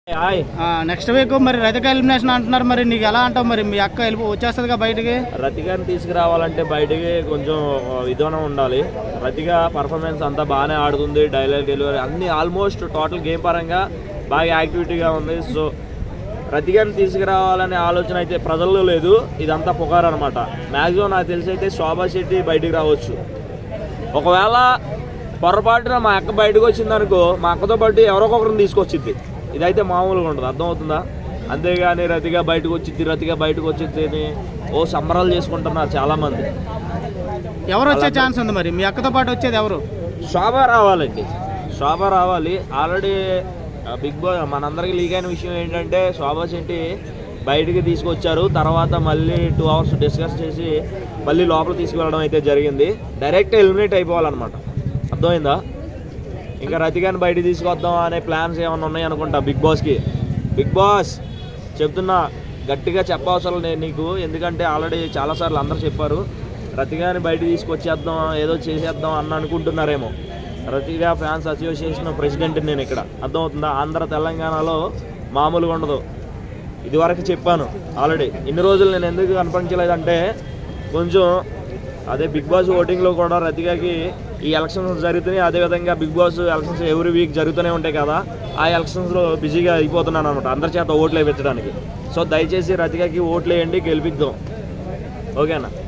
hi next week మరి Rathika elimination అంటున్నారు మరి నీకు ఎలా అంటావు మరి మీ అక్క వెళ్ళి వచ్చేస్తుందిగా బయటికి రతిగాని తీసుకురావాలంటే బయటికి కొంచెం విధానం ఉండాలి రతిక పర్ఫార్మెన్స్ అంతా బాగానే ఆడుతుంది డైలాగ్ డెలివరీ అన్ని ఆల్మోస్ట్ టోటల్ గేమ్ పరంగా బాగా యాక్టివిటీగా ఉంది సో రతిగాని తీసుకురావాలనే ఆలోచన అయితే ప్రజల్లో లేదు ఇదంతా పుకారు అనమాట మ్యాక్సిమం నాకు తెలిసి అయితే శోభా శెట్టి బయటికి రావచ్చు ఒకవేళ పొరపాటున మా అక్క బయటకు వచ్చిందనుకో మా అక్కతో పాటు ఎవరో ఒకరిని తీసుకొచ్చిద్ది ఇదైతే మామూలుగా ఉంటుంది అర్థమవుతుందా అంతేగాని రతిగా బయటకు వచ్చింది రతిగా బయటకు వచ్చింది అని ఓ సంబరాలు చేసుకుంటున్నారు చాలామంది ఎవరు వచ్చే ఛాన్స్ ఉంది మరి మీ అక్కతో పాటు వచ్చేది ఎవరు శోభ రావాలండి శోభ రావాలి ఆల్రెడీ బిగ్ బాస్ మనందరికీ లీక్ అయిన విషయం ఏంటంటే శోభా శెట్టి బయటికి తీసుకొచ్చారు తర్వాత మళ్ళీ టూ అవర్స్ డిస్కస్ చేసి మళ్ళీ లోపల తీసుకువెళ్ళడం అయితే జరిగింది డైరెక్ట్ ఎలిమినేట్ అయిపోవాలన్నమాట అర్థమైందా ఇంకా రతిగాని బయటికి తీసుకొద్దాం అనే ప్లాన్స్ ఏమైనా ఉన్నాయి అనుకుంటా బిగ్ బాస్కి బిగ్ బాస్ చెప్తున్నా గట్టిగా చెప్పవసరం లేదు నీకు ఎందుకంటే ఆల్రెడీ చాలాసార్లు అందరూ చెప్పారు రతిగాని బయట తీసుకొచ్చేద్దాం ఏదో చేసేద్దాం అని అనుకుంటున్నారేమో రతిగా ఫ్యాన్స్ అసోసియేషన్ ప్రెసిడెంట్ నేను ఇక్కడ అర్థమవుతుందా ఆంధ్ర తెలంగాణలో మామూలుగా ఉండదు ఇదివరకు చెప్పాను ఆల్రెడీ ఇన్ని రోజులు నేను ఎందుకు కనిపించలేదంటే కొంచెం అదే బిగ్ బాస్ ఓటింగ్లో కూడా రతిగాకి ఈ ఎలక్షన్స్ జరుగుతున్నాయి అదేవిధంగా Bigg Boss elections every week జరుగుతూనే ఉంటాయి కదా ఆ ఎలక్షన్స్లో బిజీగా అయిపోతున్నాను అనమాట అందరి చేత ఓట్లు వేయించడానికి సో దయచేసి రతిగాకి ఓట్లు వేయండి గెలిపిద్దాం ఓకేనా